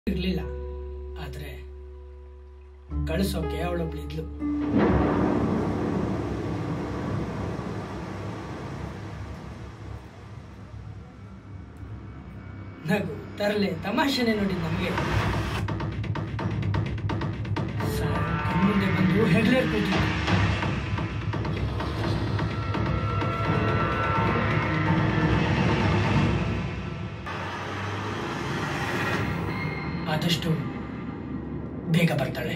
ಇರ್ಲಿಲ್ಲ ಆದ್ರೆ ಕಳಿಸೋಕೆ ಅವಳೊಬ್ಳಿದ್ಲು ನಗು ತರಲೆ ತಮಾಷೆನೆ ನೋಡಿ ನಮ್ಗೆ ಸಾರ್ ಕಣ್ಮುಂದೆ ಬಂದು ಹೆಗ್ಲೇರ್ ಕೂತಿದ್ರು ಆದಷ್ಟು ಬೇಗ ಬರ್ತಾಳೆ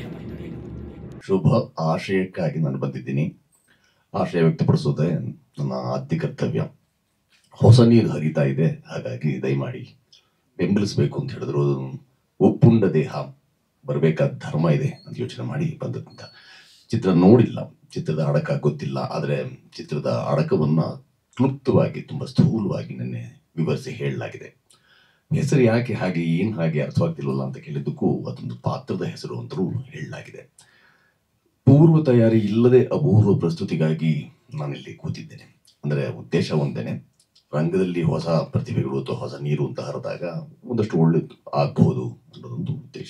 ಶುಭ ಆಶಯಕ್ಕಾಗಿ ನಾನು ಬಂದಿದ್ದೀನಿ ಆಶಯ ವ್ಯಕ್ತಪಡಿಸೋದೇ ನನ್ನ ಆದ್ಯ ಕರ್ತವ್ಯ ಹೊಸ ನೀರು ಹರಿತಾ ಇದೆ ಹಾಗಾಗಿ ದಯಮಾಡಿ ಬೆಂಬಲಿಸಬೇಕು ಅಂತ ಹೇಳಿದ್ರು ಒಪ್ಪುಂಡ ದೇಹ ಬರಬೇಕಾದ ಧರ್ಮ ಇದೆ ಅಂತ ಯೋಚನೆ ಮಾಡಿ ಬಂದಂತ ಚಿತ್ರ ನೋಡಿಲ್ಲ ಚಿತ್ರದ ಅಡಕ ಗೊತ್ತಿಲ್ಲ ಆದರೆ ಚಿತ್ರದ ಅಡಕವನ್ನ ಕ್ಲುಪ್ತವಾಗಿ ತುಂಬಾ ಸ್ಥೂಲವಾಗಿ ನಿನ್ನೆ ವಿವರಿಸಿ ಹೇಳಲಾಗಿದೆ ಹೆಸರು ಯಾಕೆ ಹಾಗೆ ಏನ್ ಹಾಗೆ ಅರ್ಥವಾಗ್ತಿಲ್ವಲ್ಲ ಅಂತ ಕೇಳಿದ್ದಕ್ಕೂ ಅದೊಂದು ಪಾತ್ರದ ಹೆಸರು ಅಂತಲೂ ಹೇಳಲಾಗಿದೆ ಪೂರ್ವ ತಯಾರಿ ಇಲ್ಲದೆ ಅಪೂರ್ವ ಪ್ರಸ್ತುತಿಗಾಗಿ ನಾನಿಲ್ಲಿ ಕೂತಿದ್ದೇನೆ ಅಂದ್ರೆ ಉದ್ದೇಶ ಒಂದೇನೆ ರಂಗದಲ್ಲಿ ಹೊಸ ಪ್ರತಿಭೆಗಳು ಅಥವಾ ಹೊಸ ನೀರು ಅಂತ ಹರಿದಾಗ ಒಂದಷ್ಟು ಒಳ್ಳೇದು ಆಗ್ಬಹುದು ಅನ್ನೋದೊಂದು ಉದ್ದೇಶ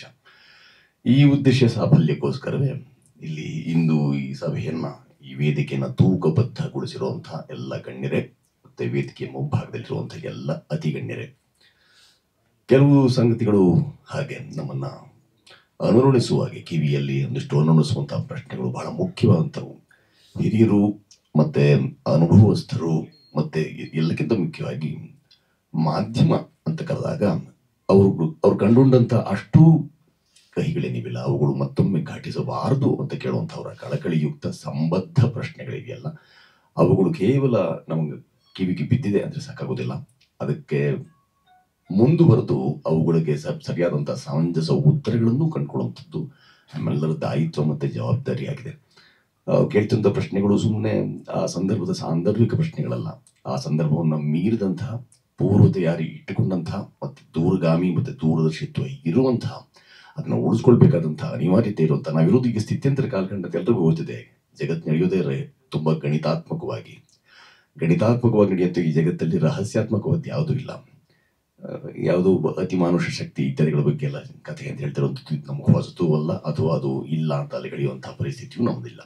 ಈ ಉದ್ದೇಶ ಸಾಫಲ್ಯಕ್ಕೋಸ್ಕರವೇ ಇಲ್ಲಿ ಇಂದು ಈ ಸಭೆಯನ್ನ ಈ ವೇದಿಕೆಯನ್ನ ತೂಕಬದ್ಧಗೊಳಿಸಿರುವಂತಹ ಎಲ್ಲ ಗಣ್ಯರೇ ಮತ್ತೆ ವೇದಿಕೆಯ ಮುಂಭಾಗದಲ್ಲಿರುವಂತಹ ಎಲ್ಲ ಅತಿ ಗಣ್ಯರೇ ಕೆಲವು ಸಂಗತಿಗಳು ಹಾಗೆ ನಮ್ಮನ್ನ ಅನುರಣಿಸುವ ಹಾಗೆ ಕಿವಿಯಲ್ಲಿ ಒಂದಿಷ್ಟು ಅನುರಣಿಸುವಂತಹ ಪ್ರಶ್ನೆಗಳು ಬಹಳ ಮುಖ್ಯವಾದಂಥವು ಹಿರಿಯರು ಮತ್ತೆ ಅನುಭವಸ್ಥರು ಮತ್ತೆ ಎಲ್ಲಕ್ಕಿಂತ ಮುಖ್ಯವಾಗಿ ಮಾಧ್ಯಮ ಅಂತ ಕರೆದಾಗ ಅವರು ಅವ್ರು ಕಂಡುಕೊಂಡಂತ ಅಷ್ಟು ಕಹಿಗಳೇನಿವಿಲ್ಲ ಅವುಗಳು ಮತ್ತೊಮ್ಮೆ ಘಟಿಸಬಾರದು ಅಂತ ಕೇಳುವಂಥವರ ಕಳಕಳಿಯುಕ್ತ ಸಂಬದ್ಧ ಪ್ರಶ್ನೆಗಳಿವೆಯಲ್ಲ ಅವುಗಳು ಕೇವಲ ನಮಗೆ ಕಿವಿಗೆ ಬಿದ್ದಿದೆ ಅಂದ್ರೆ ಸಾಕಾಗೋದಿಲ್ಲ ಅದಕ್ಕೆ ಮುಂದುವರೆದು ಅವುಗಳಿಗೆ ಸ- ಸರಿಯಾದಂತಹ ಸಮಂಜಸ ಉತ್ತರಗಳನ್ನು ಕಂಡುಕೊಳ್ಳುವಂಥದ್ದು ನಮ್ಮೆಲ್ಲರ ದಾಯಿತ್ವ ಮತ್ತೆ ಜವಾಬ್ದಾರಿಯಾಗಿದೆ ಆ, ಕೇಳ್ತಿದ್ದ ಪ್ರಶ್ನೆಗಳು ಸುಮ್ಮನೆ ಆ ಸಂದರ್ಭದ ಸಾಂದರ್ಭಿಕ ಪ್ರಶ್ನೆಗಳಲ್ಲ ಆ ಸಂದರ್ಭವನ್ನು ಮೀರಿದಂತಹ ಪೂರ್ವ ತಯಾರಿ ಇಟ್ಟುಕೊಂಡಂತಹ ಮತ್ತೆ ದೂರಗಾಮಿ ಮತ್ತೆ ದೂರದರ್ಶಿತ್ವ ಇರುವಂತಹ ಅದನ್ನ ಉಳಿಸ್ಕೊಳ್ಬೇಕಾದಂತಹ ಅನಿವಾರ್ಯತೆ ಇರುವಂತಹ ನಾವಿರೋದು ಈಗ ಸ್ಥಿತ್ಯಂತರ ಕಾಲಖಂಡದ ಎಲ್ರಿಗೂ ಗೊತ್ತಿದೆ ಜಗತ್ತು ನಡೆಯೋದೇ ರ- ತುಂಬಾ ಗಣಿತಾತ್ಮಕವಾಗಿ ಗಣಿತಾತ್ಮಕವಾಗಿ ನಡೆಯುತ್ತೆ ಈ ಜಗತ್ತಲ್ಲಿ ರಹಸ್ಯಾತ್ಮಕವಾದ ಯಾವುದೂ ಇಲ್ಲ ಯಾವುದು ಅತಿ ಮಾನುಷ ಶಕ್ತಿ ಇತ್ಯಾದಿಗಳ ಬಗ್ಗೆ ಎಲ್ಲ ಕಥೆ ಅಂತ ಹೇಳ್ತಿರುವಂಥದ್ದು ಇದು ನಮಗೆ ಹೊಸತು ಅಲ್ಲ ಅಥವಾ ಅದು ಇಲ್ಲ ಅಂತ ಅಲೆಗಳೆಯುವಂತಹ ಪರಿಸ್ಥಿತಿಯೂ ನಮ್ಮದಿಲ್ಲ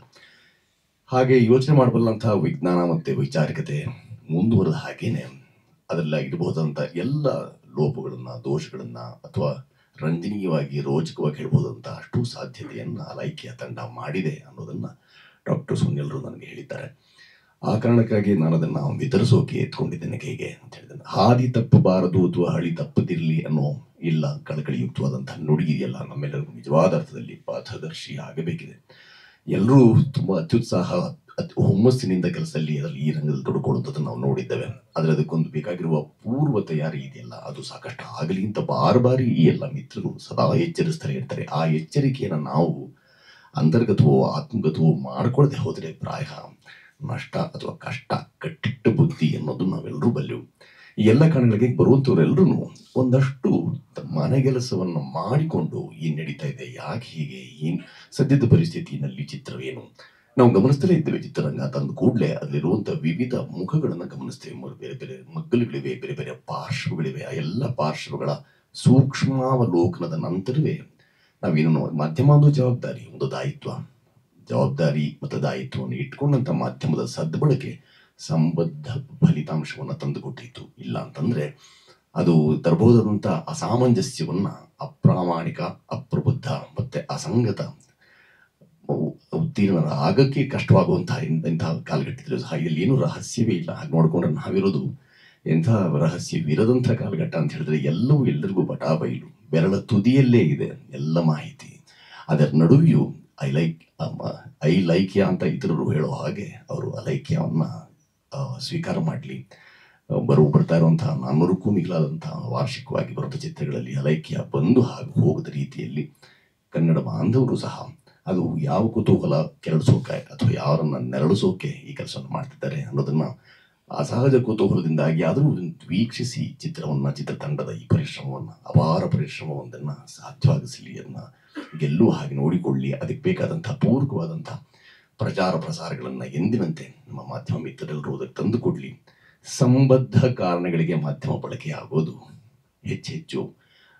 ಹಾಗೆ ಯೋಚನೆ ಮಾಡಬಲ್ಲಂತಹ ವಿಜ್ಞಾನ ಮತ್ತೆ ವೈಚಾರಿಕತೆ ಮುಂದುವರೆದ ಹಾಗೇನೆ ಅದರಲ್ಲಿ ಇರಬಹುದಂತ ಎಲ್ಲ ಲೋಪಗಳನ್ನ ದೋಷಗಳನ್ನ ಅಥವಾ ರಂಜನೀಯವಾಗಿ ರೋಚಕವಾಗಿ ಹೇಳ್ಬೋದಂತ ಅಷ್ಟು ಸಾಧ್ಯತೆಯನ್ನ ಅಲೈಕೆಯ ತಂಡ ಮಾಡಿದೆ ಅನ್ನೋದನ್ನ ಡಾಕ್ಟರ್ ಸುನಿಲ್ರು ನನಗೆ ಹೇಳಿದ್ದಾರೆ ಆ ಕಾರಣಕ್ಕಾಗಿ ನಾನು ಅದನ್ನ ವಿತರಿಸೋಕೆ ಎತ್ಕೊಂಡಿದ್ದೇನೆ ಕೈಗೆ ಅಂತ ಹೇಳಿದ್ದೇನೆ ಹಾದಿ ತಪ್ಪಬಾರದು ಅಥವಾ ಹಳಿ ತಪ್ಪದಿರಲಿ ಅನ್ನೋ ಇಲ್ಲ ಕಳಕಳಿಯುಕ್ತವಾದಂತಹ ನುಡಿ ಇದೆಯಲ್ಲ ನಮ್ಮೆಲ್ಲರಿಗೂ ನಿಜವಾದ ಅರ್ಥದಲ್ಲಿ ಪಥದರ್ಶಿ ಆಗಬೇಕಿದೆ ಎಲ್ಲರೂ ತುಂಬಾ ಅತ್ಯುತ್ಸಾಹ ಅತ್- ಹುಮ್ಮಸ್ಸಿನಿಂದ ಕೆಲಸದಲ್ಲಿ ಅದರಲ್ಲಿ ಈ ರಂಗದಲ್ಲಿ ತೊಡ್ಕೊಳ್ಳುವಂಥದ್ದು ನಾವು ನೋಡಿದ್ದೇವೆ ಆದರೆ ಅದಕ್ಕೊಂದು ಬೇಕಾಗಿರುವ ಪೂರ್ವ ತಯಾರಿ ಇದೆಯಲ್ಲ ಅದು ಸಾಕಷ್ಟು ಆಗಲಿ ಅಂತ ಬಾರ್ ಬಾರಿ ಈ ಎಲ್ಲ ಮಿತ್ರರು ಸದಾ ಎಚ್ಚರಿಸ್ತಾರೆ ಇರ್ತಾರೆ ಆ ಎಚ್ಚರಿಕೆಯನ್ನು ನಾವು ಅಂತರ್ಗತವೋ ಆತ್ಮಗತವೋ ಮಾಡ್ಕೊಳ್ಳದೆ ಹೋದರೆ ಪ್ರಾಯ ನಷ್ಟ ಅಥವಾ ಕಷ್ಟ ಕಟ್ಟಿಟ್ಟು ಬುದ್ಧಿ ಅನ್ನೋದು ನಾವೆಲ್ಲರೂ ಬಲ್ಲೆವು ಈ ಎಲ್ಲ ಕಾರಣಗಳಿಗೆ ಬರುವಂಥವರೆಲ್ಲರೂ ಒಂದಷ್ಟು ಮನೆಗೆಲಸವನ್ನು ಮಾಡಿಕೊಂಡು ಏನ್ ನಡೀತಾ ಇದೆ ಯಾಕೆ ಹೀಗೆ ಏನ್ ಸದ್ಯದ ಪರಿಸ್ಥಿತಿಯಲ್ಲಿ ಚಿತ್ರವೇನು ನಾವು ಗಮನಿಸ್ತಲೇ ಇದ್ದೇವೆ ಚಿತ್ರರಂಗ ತಂದ ಕೂಡಲೇ ಅಲ್ಲಿರುವಂತಹ ವಿವಿಧ ಮುಖಗಳನ್ನ ಗಮನಿಸ್ತೇವೆ ಮ- ಬೇರೆ ಬೇರೆ ಮಗ್ಗಲುಗಳಿವೆ ಬೇರೆ ಬೇರೆ ಪಾರ್ಶ್ವಗಳಿವೆ ಆ ಎಲ್ಲ ಪಾರ್ಶ್ವಗಳ ಸೂಕ್ಷ್ಮಾವಲೋಕನದ ನಂತರವೇ ನಾವೇನು ಮಾಧ್ಯಮ ಒಂದು ಜವಾಬ್ದಾರಿ ಒಂದು ದಾಯಿತ್ವ ಜವಾಬ್ದಾರಿ ಮತ್ತು ದಾಯಿತ್ವವನ್ನು ಇಟ್ಕೊಂಡಂತ ಮಾಧ್ಯಮದ ಸದ್ಬಳಕೆ ಸಂಬದ್ಧ ಫಲಿತಾಂಶವನ್ನ ತಂದುಕೊಟ್ಟಿತ್ತು ಇಲ್ಲ ಅಂತಂದ್ರೆ ಅದು ತರಬಹುದಾದಂತ ಅಸಾಮಂಜಸ್ಯವನ್ನ ಅಪ್ರಾಮಾಣಿಕ ಅಪ್ರಬುದ್ಧ ಮತ್ತೆ ಅಸಂಗತ ಉ- ಉತ್ತೀರ್ಣರ ಆಗಕ್ಕೆ ಕಷ್ಟವಾಗುವಂತಹ ಇನ್- ಇಂತಹ ಕಾಲಘಟ್ಟದಲ್ಲಿ ಸಹ ಇಲ್ಲಿ ಏನು ರಹಸ್ಯವೇ ಇಲ್ಲ ಹಾಗೆ ನೋಡ್ಕೊಂಡ್ರೆ ನಾವಿರೋದು ಎಂಥ ರಹಸ್ಯವಿರದಂಥ ಕಾಲಘಟ್ಟ ಅಂತ ಹೇಳಿದ್ರೆ ಎಲ್ಲವೂ ಎಲ್ಲರಿಗೂ ಬಟಾ ಬಯಲು ಬೆರಳ ತುದಿಯಲ್ಲೇ ಇದೆ ಎಲ್ಲ ಮಾಹಿತಿ ಅದರ ನಡುವೆಯೂ ಐ ಲೈಕ್ ಐ ಲೈಕ್ಯ ಅಂತ ಇತರರು ಹೇಳೋ ಹಾಗೆ ಅವರು ಅಲೈಕ್ಯವನ್ನ ಆ, ಸ್ವೀಕಾರ ಮಾಡಲಿ ಬರೋ ಬರ್ತಾ ಇರುವಂತಹ ನಾನ್ನೂರಕ್ಕೂ ಮಿಗಿಲಾದಂತಹ ವಾರ್ಷಿಕವಾಗಿ ಬರುವಂಥ ಚಿತ್ರಗಳಲ್ಲಿ ಅಲೈಕ್ಯ ಬಂದು ಹಾಗೂ ಹೋಗದ ರೀತಿಯಲ್ಲಿ ಕನ್ನಡ ಬಾಂಧವರು ಸಹ ಅದು ಯಾವ ಕುತೂಹಲ ಕೆರಳಿಸೋಕೆ ಅಥವಾ ಯಾರನ್ನ ನೆರಳಿಸೋಕೆ ಈ ಕೆಲಸವನ್ನು ಮಾಡ್ತಿದ್ದಾರೆ ಅನ್ನೋದನ್ನ ಅಸಹಜ ಕುತೂಹಲದಿಂದಾಗಿ ಆದರೂ ವೀಕ್ಷಿಸಿ ಚಿತ್ರವನ್ನ ಚಿತ್ರತಂಡದ ಈ ಪರಿಶ್ರಮವನ್ನ ಅಪಾರ ಪರಿಶ್ರಮವೊಂದನ್ನ ಸಾಧ್ಯವಾಗಿಸಲಿ ಅದನ್ನ ಗೆಲ್ಲುವ ಹಾಗೆ ನೋಡಿಕೊಳ್ಳಿ ಅದಕ್ಕೆ ಬೇಕಾದಂತಹ ಪೂರಕವಾದಂತಹ ಪ್ರಚಾರ ಪ್ರಸಾರಗಳನ್ನ ಎಂದಿನಂತೆ ನಮ್ಮ ಮಾಧ್ಯಮ ಮಿತ್ರರೆಲ್ಲರೂ ಅದಕ್ಕೆ ತಂದುಕೊಡ್ಲಿ ಸಂಬದ್ಧ ಕಾರಣಗಳಿಗೆ ಮಾಧ್ಯಮ ಬಳಕೆ ಆಗೋದು ಹೆಚ್ಚೆಚ್ಚು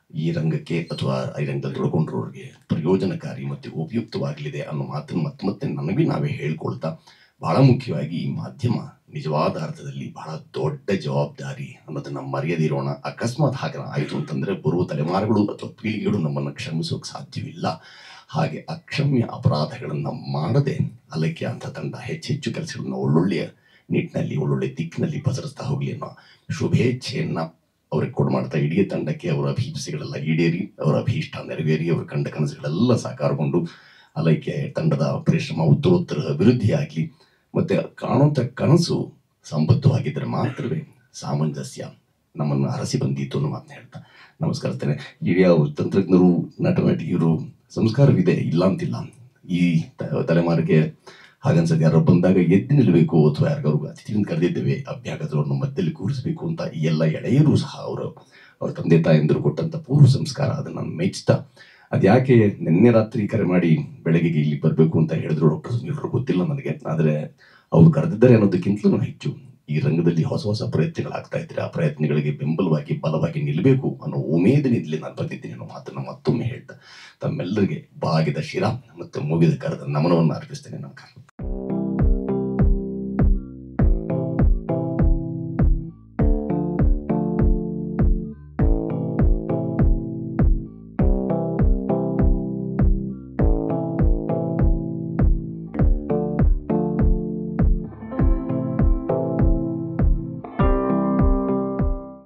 ಈ ರಂಗಕ್ಕೆ ಅಥವಾ ಈ ರಂಗದಲ್ಲಿ ತೊಡ್ಕೊಂಡಿರೋರಿಗೆ ಪ್ರಯೋಜನಕಾರಿ ಮತ್ತು ಉಪಯುಕ್ತವಾಗಲಿದೆ ಅನ್ನೋ ಮಾತನ್ನು ಮತ್ತೆ ಮತ್ತೆ ನನಗೆ ನಾವೇ ಹೇಳ್ಕೊಳ್ತಾ ಬಹಳ ಮುಖ್ಯವಾಗಿ ಈ ಮಾಧ್ಯಮ ನಿಜವಾದ ಅರ್ಥದಲ್ಲಿ ಬಹಳ ದೊಡ್ಡ ಜವಾಬ್ದಾರಿ ಅನ್ನೋದನ್ನ ಮರೆಯದಿರೋಣ ಅಕಸ್ಮಾತ್ ಹಾಗೆ ಆಯಿತು ಅಂತಂದ್ರೆ ಬರುವ ತಲೆಮಾರುಗಳು ಅಥವಾ ಪೀಳಿಗೆಗಳು ನಮ್ಮನ್ನು ಕ್ಷಮಿಸೋಕೆ ಸಾಧ್ಯವಿಲ್ಲ ಹಾಗೆ ಅಕ್ಷಮ್ಯ ಅಪರಾಧಗಳನ್ನು ಮಾಡದೆ ಅಲಕ್ಯ ಅಂತ ತಂಡ ಹೆಚ್ಚೆಚ್ಚು ಕೆಲಸಗಳನ್ನ ಒಳ್ಳೊಳ್ಳೆಯ ನಿಟ್ಟಿನಲ್ಲಿ ಒಳ್ಳೊಳ್ಳೆ ದಿಕ್ಕಿನಲ್ಲಿ ಪಸರಿಸ್ತಾ ಹೋಗಲಿ ಅನ್ನೋ ಶುಭೇಚ್ಛೆಯನ್ನ ಅವ್ರಿಗೆ ಕೊಡು ಮಾಡ್ತಾ ಇಡೀ ತಂಡಕ್ಕೆ ಅವರ ಅಭಿಪ್ಸೆಗಳೆಲ್ಲ ಈಡೇರಿ ಅವರ ಅಭೀಷ್ಟ ನೆರವೇರಿ ಅವರ ಕಂಡ ಕನಸುಗಳೆಲ್ಲ ಸಾಕಾರಗೊಂಡು ಅಲೈಕೆ ತಂಡದ ಪರಿಶ್ರಮ ಉತ್ತರೋತ್ತರ ಅಭಿವೃದ್ಧಿಯಾಗಲಿ ಮತ್ತೆ ಕಾಣುವಂಥ ಕನಸು ಸಂಬದ್ಧವಾಗಿದ್ದರೆ ಮಾತ್ರವೇ ಸಾಮಂಜಸ್ಯ ನಮ್ಮನ್ನು ಅರಸಿ ಬಂದಿತ್ತು ಅನ್ನೋ ಮಾತನ್ನ ಹೇಳ್ತಾ ನಮಸ್ಕರಿಸ್ತೇನೆ ಹಿರಿಯ ತಂತ್ರಜ್ಞರು ನಟ ನಟಿಯರು ಸಂಸ್ಕಾರವಿದೆ ಇಲ್ಲ ಅಂತಿಲ್ಲ ಈ ತ- ತಲೆಮಾರಿಗೆ ಹಾಗನ್ಸದ್ ಯಾರೋ ಬಂದಾಗ ಎದ್ದು ನಿಲ್ಲಬೇಕು ಅಥವಾ ಯಾರಿಗಾರು ಅತಿಥಿಯನ್ನು ಕರೆದಿದ್ದೇವೆ ಅಭ್ಯಾಗದ್ರು ಅವ್ರನ್ನ ಮಧ್ಯದಲ್ಲಿ ಕೂರಿಸಬೇಕು ಅಂತ ಈ ಎಲ್ಲ ಎಳೆಯರು ಸಹ ಅವರು ಅವ್ರ ತಂದೆ ತಾಯಂದಿರು ಕೊಟ್ಟಂತ ಪೂರ್ವ ಸಂಸ್ಕಾರ ಅದನ್ನ ಮೆಚ್ಚುತ್ತಾ ಅದ್ಯಾಕೆ ನಿನ್ನೆ ರಾತ್ರಿ ಕರೆ ಮಾಡಿ ಬೆಳಗ್ಗೆಗೆ ಇಲ್ಲಿ ಬರಬೇಕು ಅಂತ ಹೇಳಿದ್ರು ಡಾಕ್ಟರ್ ಸುನೀಲ್ರು ಗೊತ್ತಿಲ್ಲ ನನಗೆ ಆದರೆ ಅವ್ರು ಕರೆದಿದ್ದಾರೆ ಅನ್ನೋದಕ್ಕಿಂತಲೂ ಹೆಚ್ಚು ಈ ರಂಗದಲ್ಲಿ ಹೊಸ ಹೊಸ ಪ್ರಯತ್ನಗಳಾಗ್ತಾ ಇದ್ರೆ ಆ ಪ್ರಯತ್ನಗಳಿಗೆ ಬೆಂಬಲವಾಗಿ ಬಲವಾಗಿ ನಿಲ್ಲಬೇಕು ಅನ್ನೋ ಉಮೇದಿನಿಂದಲೇ ನಾನು ಬಂದಿದ್ದೀನಿ ಅನ್ನೋ ಮಾತನ್ನ ಮತ್ತೊಮ್ಮೆ ಹೇಳ್ತಾ ತಮ್ಮೆಲ್ಲರಿಗೆ ಬಾಗಿದ ಶಿರ ಮತ್ತು ಮುಗಿದ ಕರೆದ ನಮನವನ್ನು ಅರ್ಪಿಸ್ತೇನೆ ನಮಸ್ಕಾರ